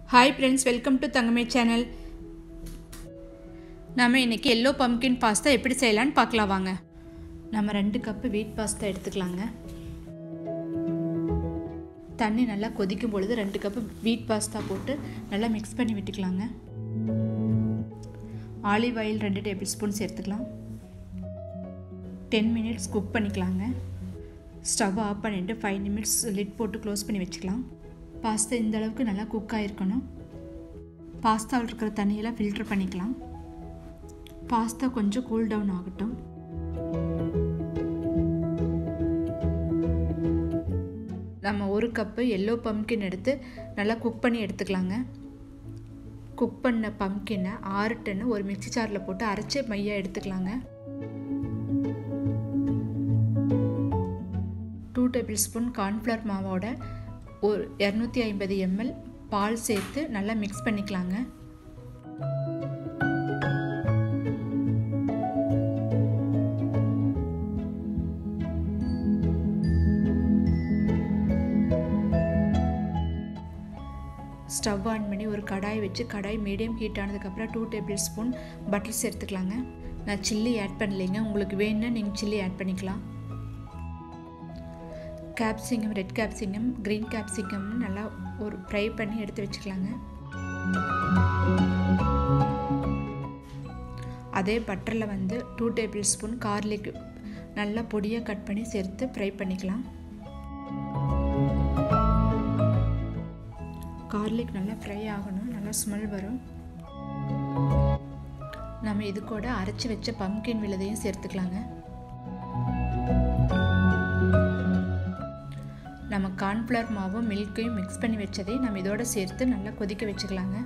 hi friends welcome to Thangame channel நம்ம இன்றைக்கி yellow pumpkin pasta எப்படி செய்யலான்னு பார்க்கலாம் வாங்க நம்ம ரெண்டு கப்பு வீட் பாஸ்தா எடுத்துக்கலாங்க தண்ணி நல்லா கொதிக்கும் பொழுது ரெண்டு கப்பு வீட் பாஸ்தா போட்டு நல்லா மிக்ஸ் பண்ணி விட்டுக்கலாங்க ஆலிவ் ஆயில் ரெண்டு டேபிள் ஸ்பூன் சேர்த்துக்கலாம் டென் மினிட்ஸ் குக் பண்ணிக்கலாங்க ஸ்டவ் ஆஃப் பண்ணிவிட்டு ஃபைவ் நிமிட்ஸ் லிட் போட்டு க்ளோஸ் பண்ணி வச்சுக்கலாம் பாஸ்தா இந்த அளவுக்கு நல்லா குக் ஆகிருக்கணும் பாஸ்தாவில் இருக்கிற தண்ணியெல்லாம் ஃபில்டர் பண்ணிக்கலாம் பாஸ்தா கொஞ்சம் கூல் டவுன் ஆகட்டும் நம்ம ஒரு கப்பு எல்லோ பம்கின் எடுத்து நல்லா குக் பண்ணி எடுத்துக்கலாங்க குக் பண்ண பம்கினை ஆறு டன்னு ஒரு மிக்சி ஜாரில் போட்டு அரைச்சி மையாக எடுத்துக்கலாங்க டூ டேபிள் ஸ்பூன் கார்ன்ஃப்ளவர் மாவோட ஒரு இரநூத்தி ஐம்பது எம்எல் பால் சேர்த்து நல்லா மிக்ஸ் பண்ணிக்கலாங்க ஸ்டவ் ஆன் பண்ணி ஒரு கடாய் வச்சு கடாய் மீடியம் ஹீட் ஆனதுக்கப்புறம் டூ டேபிள் ஸ்பூன் பட்டர் சேர்த்துக்கலாங்க நான் சில்லி ஆட் பண்ணலைங்க உங்களுக்கு வேணும்னா நீங்கள் சில்லி ஆட் பண்ணிக்கலாம் capsicum red capsicum green capsicum நல்லா ஒரு ஃப்ரை பண்ணி எடுத்து வச்சுக்கலாங்க அதே பட்டரில் வந்து டூ டேபிள் ஸ்பூன் கார்லிக் நல்லா பொடியாக கட் பண்ணி சேர்த்து ஃப்ரை பண்ணிக்கலாம் கார்லிக் நல்லா ஃப்ரை ஆகணும் நல்லா ஸ்மெல் வரும் நம்ம இது கூட அரைச்சி வச்ச பம்கின் விழுதையும் சேர்த்துக்கலாங்க நம்ம கார்ன்ஃப்ளவர் மாவும் மில்க்கையும் மிக்ஸ் பண்ணி வச்சதையும் நம்ம இதோட சேர்த்து நல்லா கொதிக்க வச்சுக்கலாங்க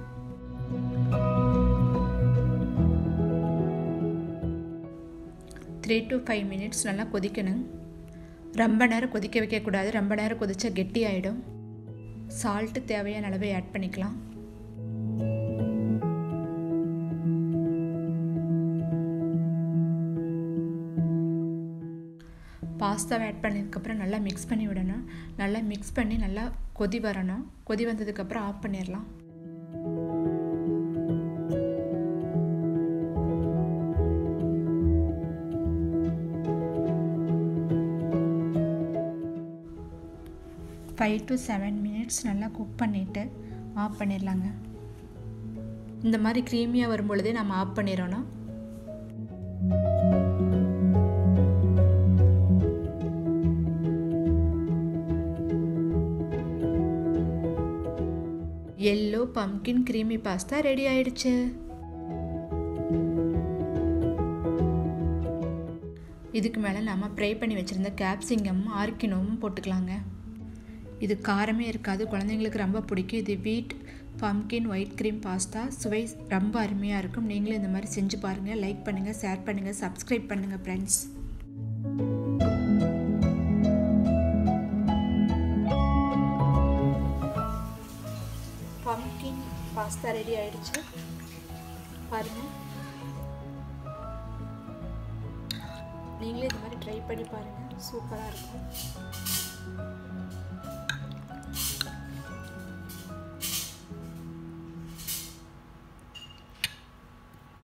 த்ரீ டு ஃபைவ் மினிட்ஸ் நல்லா கொதிக்கணும் ரொம்ப நேரம் கொதிக்க வைக்கக்கூடாது ரொம்ப நேரம் கொதிச்சா கெட்டி ஆகிடும் சால்ட்டு தேவையான அளவை ஆட் பண்ணிக்கலாம் பாஸ்தாவை ஆட் பண்ணதுக்கப்புறம் நல்லா மிக்ஸ் பண்ணி விடணும் நல்லா மிக்ஸ் பண்ணி நல்லா கொதி வரணும் கொதி வந்ததுக்கப்புறம் ஆஃப் பண்ணிடலாம் ஃபைவ் டு செவன் மினிட்ஸ் நல்லா குக் பண்ணிவிட்டு ஆஃப் பண்ணிடலாங்க இந்த மாதிரி க்ரீமியாக வரும் பொழுதே நம்ம ஆஃப் பண்ணிடணும் yellow pumpkin creamy pasta ready ஆயிடுச்சு இதுக்கு மேலே நம்ம ஃப்ரை பண்ணி வச்சுருந்த கேப்சிங்கம் ஆர்கினோவும் போட்டுக்கலாங்க இது காரமே இருக்காது குழந்தைங்களுக்கு ரொம்ப பிடிக்கும் இது வீட் பம்கின் ஒயிட் க்ரீம் பாஸ்தா சுவை ரொம்ப அருமையாக இருக்கும் நீங்களும் இந்த மாதிரி செஞ்சு பாருங்கள் லைக் பண்ணுங்கள் ஷேர் பண்ணுங்கள் சப்ஸ்கிரைப் பண்ணுங்கள் ஃப்ரெண்ட்ஸ் பம்கின் பாஸ்தா ரெடி ஆயிடுச்சு பாருங்கள் நீங்களே இந்த மாதிரி ட்ரை பண்ணி பாருங்கள் சூப்பராக இருக்கும்